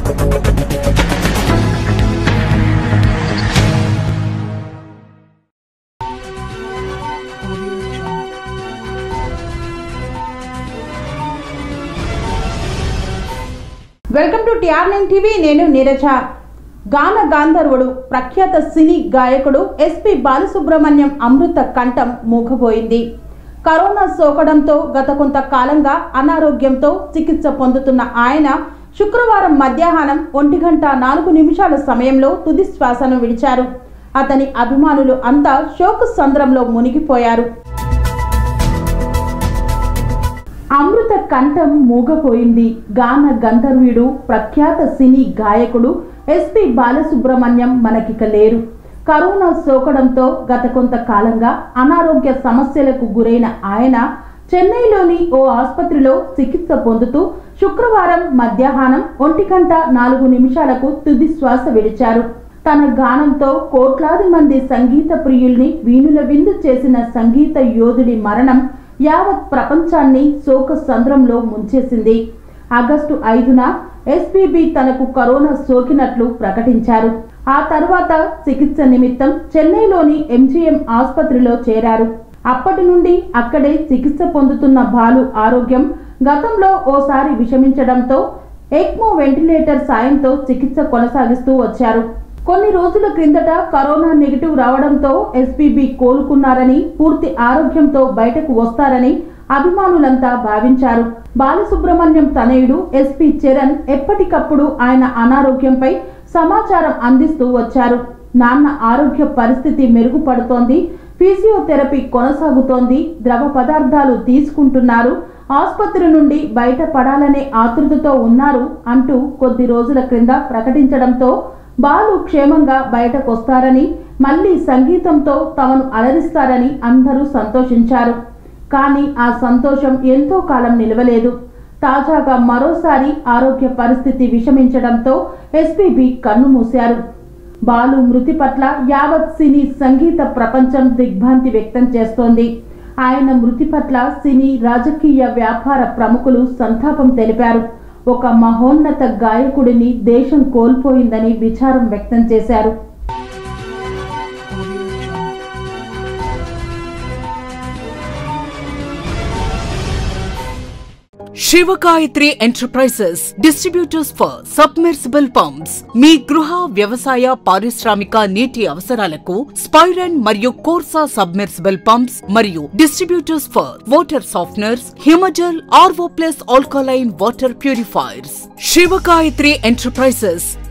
welcome to TR nine TV నేను నీరజ గాన గాంధర్వుడు ప్రఖ్యాత సినీ గాయకుడు ఎస్పి బాలసుబ్రహ్మణ్యం అమృత కంఠం మూగపోయింది కరోనా సోకడంతో గత కొంతకాలంగా అనారోగ్యంతో చికిత్స పొందుతున్న ఆయన శుక్రవారం మధ్యాహ్నం ఒంటి గంట నాలుగు నిమిషాల సమయంలో తుది శ్వాసను విడిచారు అతని అభిమానులు అంతా శోక సంద్రంలో మునిగిపోయారు అమృత కంఠం మూగపోయింది గాన గంధర్వుడు ప్రఖ్యాత సినీ గాయకుడు ఎస్పి బాలసుబ్రహ్మణ్యం మనకిక లేరు కరోనా సోకడంతో గత కొంతకాలంగా అనారోగ్య సమస్యలకు గురైన ఆయన చెన్నైలోని ఓ ఆసుపత్రిలో చికిత్స పొందుతూ శుక్రవారం మధ్యాహ్నం ఒంటి గంట నాలుగు నిమిషాలకు తుది శ్వాస విడిచారు తన గానంతో కోట్లాది మంది సంగీత ప్రియుల్ని వీణుల విందు చేసిన సంగీత యోధుడి మరణం యావత్ ప్రపంచాన్ని శోక సంద్రంలో ముంచేసింది ఆగస్టు ఐదున ఎస్పీబీ తనకు కరోనా సోకినట్లు ప్రకటించారు ఆ తర్వాత చికిత్స నిమిత్తం చెన్నైలోని ఎంజీఎం ఆసుపత్రిలో చేరారు అప్పటి నుండి అక్కడే చికిత్స పొందుతున్న బాలు ఆరోగ్యం గతంలో ఓసారి విషమించడంతో ఎక్మో వెంటిలేటర్ సాయంతో చికిత్స కొనసాగిస్తూ వచ్చారు కొన్ని రోజుల క్రిందట కరోనా నెగిటివ్ రావడంతో ఎస్పీబీ కోలుకున్నారని పూర్తి ఆరోగ్యంతో బయటకు వస్తారని అభిమానులంతా భావించారు బాలసుబ్రహ్మణ్యం తనయుడు ఎస్పీ చరణ్ ఎప్పటికప్పుడు ఆయన అనారోగ్యంపై సమాచారం అందిస్తూ వచ్చారు నాన్న ఆరోగ్య పరిస్థితి మెరుగుపడుతోంది ఫిజియోథెరపీ కొనసాగుతోంది ద్రవ పదార్థాలు తీసుకుంటున్నారు ఆసుపత్రి నుండి బయటపడాలనే ఆతృతతో ఉన్నారు అంటూ కొద్ది రోజుల క్రింద ప్రకటించడంతో బాలు క్షేమంగా బయటకొస్తారని మళ్ళీ సంగీతంతో తమను అలరిస్తారని అందరూ సంతోషించారు కానీ ఆ సంతోషం ఎంతో కాలం నిలవలేదు తాజాగా మరోసారి ఆరోగ్య పరిస్థితి విషమించడంతో ఎస్పీబీ కన్నుమూశారు బాలు మృతి పట్ల యావత్ సినీ సంగీత ప్రపంచం దిగ్భ్రాంతి వ్యక్తం చేస్తోంది ఆయన మృతి పట్ల సినీ రాజకీయ వ్యాపార ప్రముఖులు సంతాపం తెలిపారు ఒక మహోన్నత గాయకుడిని దేశం కోల్పోయిందని విచారం వ్యక్తం చేశారు Shivagayatri enterprises distributors for submersible pumps మీ గృహ వ్యవసాయ పారిశ్రామిక నీటి అవసరాలకు స్పైరన్ మరియు కోర్సా సబ్మెర్సిబుల్ పంప్స్ మరియు distributors for water softeners Himajal RO plus alkaline water purifiers Shivagayatri enterprises